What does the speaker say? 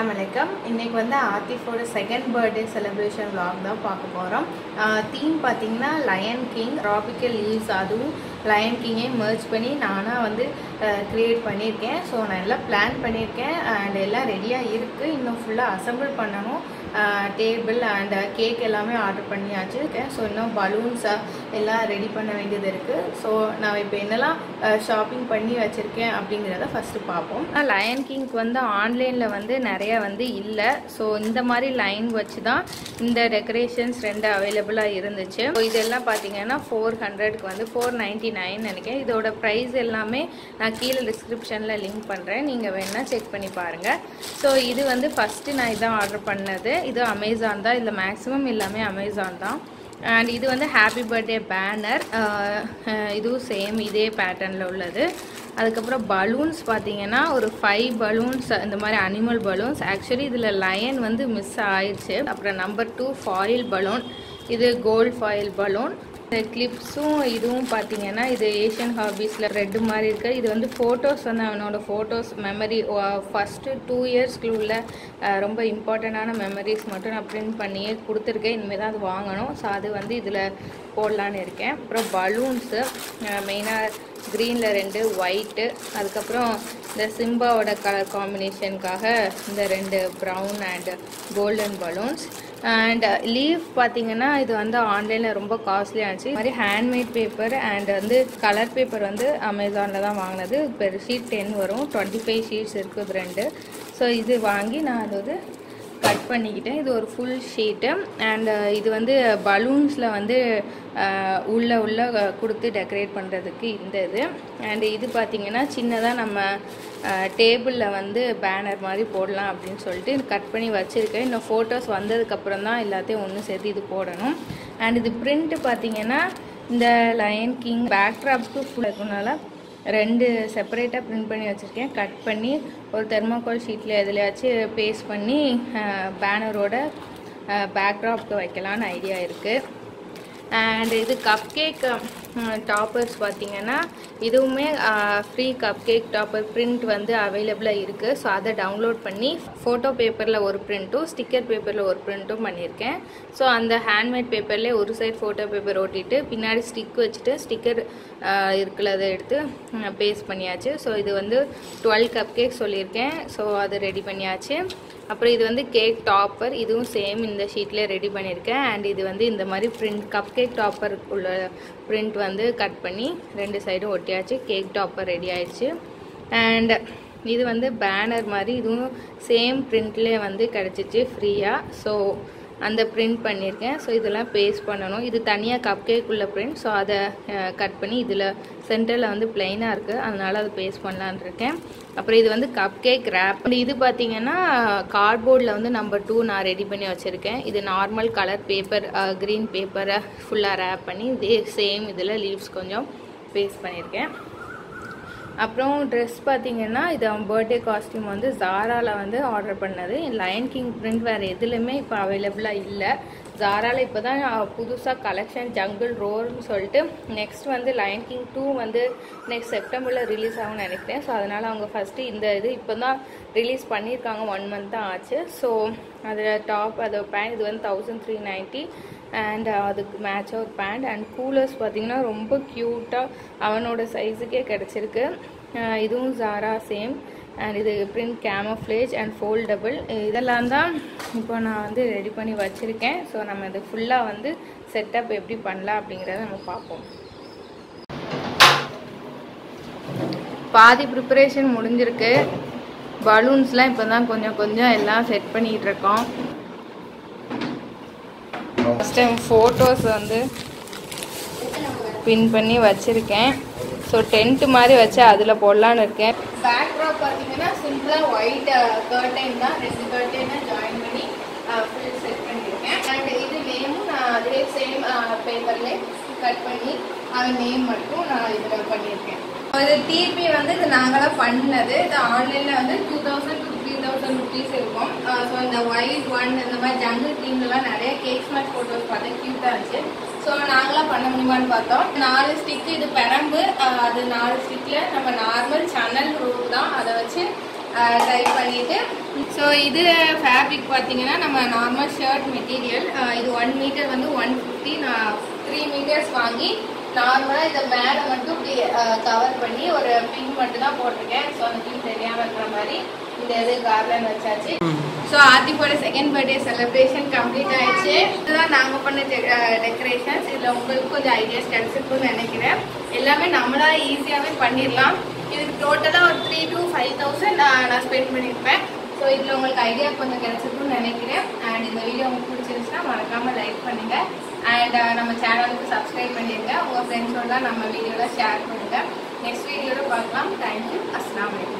அஸ்ஸலாமு அலைக்கம் இன்னைக்கு வந்து ஆத்திஃபோட செகண்ட் பர்த்டே செலிப்ரேஷன் vlog தான் பார்க்க போகிறோம் தீம் பார்த்தீங்கன்னா லயன் கிங் ட்ராபிக்கல் லீவ்ஸ் அதுவும் லயன் கிங்கை merge பண்ணி நானாக வந்து க்ரியேட் பண்ணியிருக்கேன் ஸோ நான் எல்லாம் பிளான் பண்ணியிருக்கேன் அண்ட் எல்லாம் ரெடியாக இருக்குது இன்னும் ஃபுல்லாக அசம்பிள் பண்ணணும் டேபிள் அண்ட் கேக் எல்லாமே ஆர்டர் பண்ணியாச்சு ஸோ இன்னும் பலூன்ஸ் எல்லாம் ரெடி பண்ண வேண்டியது இருக்குது ஸோ நான் இப்போ என்னெல்லாம் ஷாப்பிங் பண்ணி வச்சுருக்கேன் அப்படிங்கிறத ஃபஸ்ட்டு பார்ப்போம் லயன் கிங்க்கு வந்து ஆன்லைனில் வந்து நிறைய வந்து இல்லை ஸோ இந்த மாதிரி லைன் வச்சு தான் இந்த டெக்கரேஷன்ஸ் ரெண்டு அவைலபிளாக இருந்துச்சு ஸோ இதெல்லாம் பார்த்தீங்கன்னா ஃபோர் ஹண்ட்ரட்க்கு வந்து ஃபோர் நைன்ட்டி நைன் நினைக்கிறேன் இதோட ப்ரைஸ் எல்லாமே நான் கீழே டிஸ்கிரிப்ஷனில் லிங்க் பண்ணுறேன் நீங்கள் வேணால் செக் பண்ணி பாருங்கள் ஸோ இது வந்து ஃபஸ்ட்டு நான் இதான் ஆர்டர் பண்ணது இது அமேசான் தான் இதில் மேக்ஸிமம் எல்லாமே அமேசான் தான் அண்ட் இது வந்து ஹாப்பி பர்த்டே பேனர் இதுவும் சேம் இதே பேட்டர்னில் உள்ளது அதுக்கப்புறம் பலூன்ஸ் பார்த்தீங்கன்னா ஒரு ஃபைவ் பலூன்ஸ் இந்த மாதிரி அனிமல் பலூன்ஸ் ஆக்சுவலி இதில் லயன் வந்து மிஸ் ஆயிடுச்சு அப்புறம் நம்பர் டூ ஃபாயில் பலூன் இது கோல்ட் ஃபாயில் பலூன் இந்த கிளிப்ஸும் இதுவும் பார்த்தீங்கன்னா இது ஏஷியன் ஹாபீஸில் ரெட்டு மாதிரி இருக்குது இது வந்து ஃபோட்டோஸ் வந்து அவனோட ஃபோட்டோஸ் மெமரி ஃபஸ்ட்டு டூ இயர்ஸ்க்குள்ள உள்ள அஹ், ரொம்ப இம்பார்ட்டண்ட்டான மெமரிஸ் மட்டும் நான் பிரிண்ட் பண்ணியே கொடுத்துருக்கேன் இனிமேல் தான் அது வாங்கணும் ஸோ அது வந்து இதில் போடலான்னு இருக்கேன் அப்புறம் பலூன்ஸு மெயினாக க்ரீனில் ரெண்டு ஒயிட்டு அதுக்கப்புறம் இந்த சிம்பாவோட கலர் காம்பினேஷனுக்காக இந்த ரெண்டு brown and golden balloons and leaf பார்த்தீங்கன்னா இது வந்து ஆன்லைனில் ரொம்ப காஸ்ட்லியாக இருந்துச்சு இது மாதிரி ஹேண்ட்மேட் பேப்பர் அண்ட் வந்து கலர் பேப்பர் வந்து அமேசானில் தான் வாங்கினது பெர் ஷீட் டென் வரும் டுவெண்ட்டி ஃபைவ் ஷீட்ஸ் இருக்குது இது ரெண்டு ஸோ இது வாங்கி நான் அது வந்து கட் பண்ணிக்கிட்டேன் இது ஒரு ஃபுல் ஷீட்டு அண்ட் இது வந்து பலூன்ஸில் வந்து அஹ், உள்ள உள்ள அஹ், கொடுத்து டெக்கரேட் பண்ணுறதுக்கு இந்த இது அண்ட் இது பார்த்திங்கன்னா சின்னதாக நம்ம டேபிளில் வந்து பேனர் மாதிரி போடலாம் அப்படின்னு சொல்லிட்டு கட் பண்ணி வச்சுருக்கேன் இன்னும் ஃபோட்டோஸ் வந்ததுக்கப்புறம் தான் எல்லாத்தையும் ஒன்று சேர்த்து இது போடணும் அண்ட் இது பிரிண்ட்டு பார்த்தீங்கன்னா இந்த லயன் கிங் பேக்ட்ராப்க்கு ஃபுல் இருக்கனால ரெண்டு செப்பரேட்டாக பிரிண்ட் பண்ணி வச்சுருக்கேன் கட் பண்ணி ஒரு தெர்மாக்கோல் ஷீட்டில் எதுலையாச்சும் பேஸ்ட் பண்ணி பேனரோட பேக்ட்ராப்க்கு வைக்கலான்னு ஐடியா இருக்குது அண்ட் இது கப் கேக் டாப்பர்ஸ் பார்த்தீங்கன்னா இதுவுமே free cupcake topper print வந்து அவைலபிளாக இருக்குது ஸோ அதை டவுன்லோட் பண்ணி ஃபோட்டோ பேப்பரில் ஒரு பிரிண்ட்டும் ஸ்டிக்கர் பேப்பரில் ஒரு பிரிண்ட்டும் பண்ணியிருக்கேன் ஸோ அந்த ஹேண்ட்மேட் பேப்பர்லேயே ஒரு சைடு ஃபோட்டோ பேப்பர் ஒட்டிட்டு பின்னாடி ஸ்டிக் வச்சுட்டு ஸ்டிக்கர் இருக்குல்ல அதை எடுத்து பேஸ்ட் பண்ணியாச்சு ஸோ இது வந்து டுவெல் கப் கேக் சொல்லியிருக்கேன் ஸோ அது ரெடி பண்ணியாச்சு அப்புறம் இது வந்து கேக் டாப்பர் இதுவும் சேம் இந்த ஷீட்லேயே ரெடி பண்ணியிருக்கேன் அண்ட் இது வந்து இந்த மாதிரி பிரிண்ட் கப் கேக் டாப்பர் உள்ள பிரிண்ட் வந்து கட் பண்ணி ரெண்டு சைடும் ஒட்டியாச்சு கேக் டாப்பர் ரெடி ஆயிடுச்சு அண்ட் இது வந்து பேனர் மாதிரி இதுவும் சேம் பிரிண்ட்லேயே வந்து கிடச்சிச்சு ஃப்ரீயாக ஸோ அந்த பிரிண்ட் பண்ணியிருக்கேன் ஸோ இதெல்லாம் பேஸ்ட் பண்ணணும் இது தனியாக கப் கேக் உள்ள பிரிண்ட் ஸோ அதை கட் பண்ணி இதில் சென்டரில் வந்து பிளெயினாக இருக்குது அதனால் அதை பேஸ்ட் பண்ணலான்னு இருக்கேன் அப்புறம் இது வந்து கப் கேக் ரேப் இது பார்த்தீங்கன்னா கார்ட்போர்டில் வந்து நம்பர் டூ நான் ரெடி பண்ணி வச்சுருக்கேன் இது நார்மல் கலர் பேப்பர் க்ரீன் பேப்பரை ஃபுல்லாக ரேப் பண்ணி இதே சேம் இதில் லீவ்ஸ் கொஞ்சம் பேஸ்ட் பண்ணியிருக்கேன் அப்புறம் ட்ரெஸ் பார்த்தீங்கன்னா இது அவன் பர்த்டே காஸ்டியூம் வந்து ஜாராவில் வந்து ஆர்டர் பண்ணது லயன் கிங் பிரிண்ட் வேறு எதுலையுமே இப்போ அவைலபிளாக இல்லை ஜாராவில் இப்போ தான் புதுசாக கலெக்ஷன் ஜங்கிள் ரோர்னு சொல்லிட்டு நெக்ஸ்ட் வந்து லயன் கிங் டூ வந்து நெக்ஸ்ட் செப்டம்பரில் ரிலீஸ் ஆகும்னு நினைக்கிறேன் ஸோ அதனால் அவங்க ஃபஸ்ட்டு இந்த இது இப்போ தான் ரிலீஸ் பண்ணியிருக்காங்க ஒன் மந்த் தான் ஆச்சு ஸோ அதில் டாப் அது பேண்ட் இது வந்து தௌசண்ட் த்ரீ நைன்ட்டி அண்ட் அதுக்கு மேட்சாக ஒரு பேண்ட் அண்ட் கூலர்ஸ் பார்த்தீங்கன்னா ரொம்ப க்யூட்டாக அவனோட சைஸுக்கே கிடச்சிருக்கு அஹ் இதுவும் ஜாரா சேம் அண்ட் இது பிரிண்ட் கேமஃப்ளேஜ் அண்ட் ஃபோல்டபுள் இதெல்லாம் தான் இப்போ நான் வந்து ரெடி பண்ணி வச்சுருக்கேன் ஸோ நம்ம இது ஃபுல்லாக வந்து செட்டப் எப்படி பண்ணலாம் அப்படிங்கிறத நம்ம பார்ப்போம் பாதி ப்ரிப்பரேஷன் முடிஞ்சிருக்கு பலூன்ஸ்லாம் இப்போ தான் கொஞ்சம் கொஞ்சம் எல்லாம் செட் பண்ணிகிட்டு இருக்கோம் ஃபஸ்ட் டைம் ஃபோட்டோஸ் வந்து பின் பண்ணி வச்சுருக்கேன் ஸோ டென்ட் மாதிரி வச்சு அதில் போடலான்னு இருக்கேன் பேக்ட்ராப் பார்த்தீங்கன்னா சிம்பிளாக ஒயிட் கர்டைன் தான் ரெண்டு கர்டைனை ஜாயின் பண்ணி ஃபுல் செட் பண்ணியிருக்கேன் அண்ட் இது நேமும் நான் அதே சேம் பேப்பர்லேயே கட் பண்ணி அது நேம் மட்டும் நான் இதில் பண்ணியிருக்கேன் இது டிபி வந்து இது நாங்களாம் பண்ணது இது ஆன்லைனில் வந்து two thousand to three thousand rupees இருக்கும் ஸோ இந்த ஒயிட் ஒன் இந்த மாதிரி ஜங்கிள் தீம்லாம் நிறைய கேக் ஸ்மாஷ் ஃபோட்டோஸ் பார்த்தேன் க்யூட்டாக இருந்துச்சு ஸோ நாங்களாம் பண்ண முடியுமான்னு பார்த்தோம் நாலு ஸ்டிக் இது பெரம்பு அஹ் அது நாலு ஸ்டிக்கில் நம்ம நார்மல் சன்னல் ரூல் தான் அதை வச்சு டைப் பண்ணிட்டு ஸோ இது ஃபேப்ரிக் பார்த்தீங்கன்னா நம்ம நார்மல் ஷர்ட் மெட்டீரியல் இது ஒன் மீட்டர் வந்து ஒன் ஃபிஃப்டி நான் த்ரீ மீட்டர்ஸ் வாங்கி நார்மலாக இதை மேலே மட்டும் இப்படி கவர் பண்ணி ஒரு பின் மட்டும் தான் போட்டிருக்கேன் ஸோ அந்த பின் தெரியாமல் இருக்கிற மாதிரி இந்த இது கார்லன் வச்சாச்சு ஸோ ஆர்த்திக்கோட செகண்ட் பர்த்டே செலிப்ரேஷன் கம்ப்ளீட் ஆயிடுச்சு இதுதான் நாங்கள் பண்ண டெக்கரேஷன்ஸ் இதில் உங்களுக்கு கொஞ்சம் ஐடியாஸ் கிடைச்சிருக்குன்னு நினைக்கிறேன் எல்லாமே நம்மளா ஈஸியாகவே பண்ணிடலாம் இதுக்கு டோட்டலாக ஒரு த்ரீ டு ஃபைவ் தௌசண்ட் நான் ஸ்பெண்ட் பண்ணியிருப்பேன் ஸோ இதில் உங்களுக்கு ஐடியா கொஞ்சம் கிடைச்சிருக்குன்னு நினைக்கிறேன் அண்ட் இந்த வீடியோ உங்களுக்கு பிடிச்சிருந்துச்சுன்னா மறக்காமல் லைக் பண்ணுங்க அண்ட் நம்ம சேனலுக்கு சப்ஸ்கிரைப் பண்ணிடுங்க உங்கள் ஃப்ரெண்ட்ஸோட நம்ம வீடியோவில் ஷேர் பண்ணுங்கள் நெக்ஸ்ட் வீடியோவில் பார்க்கலாம் தேங்க்யூ அஸ்லாம் வலைக்கம்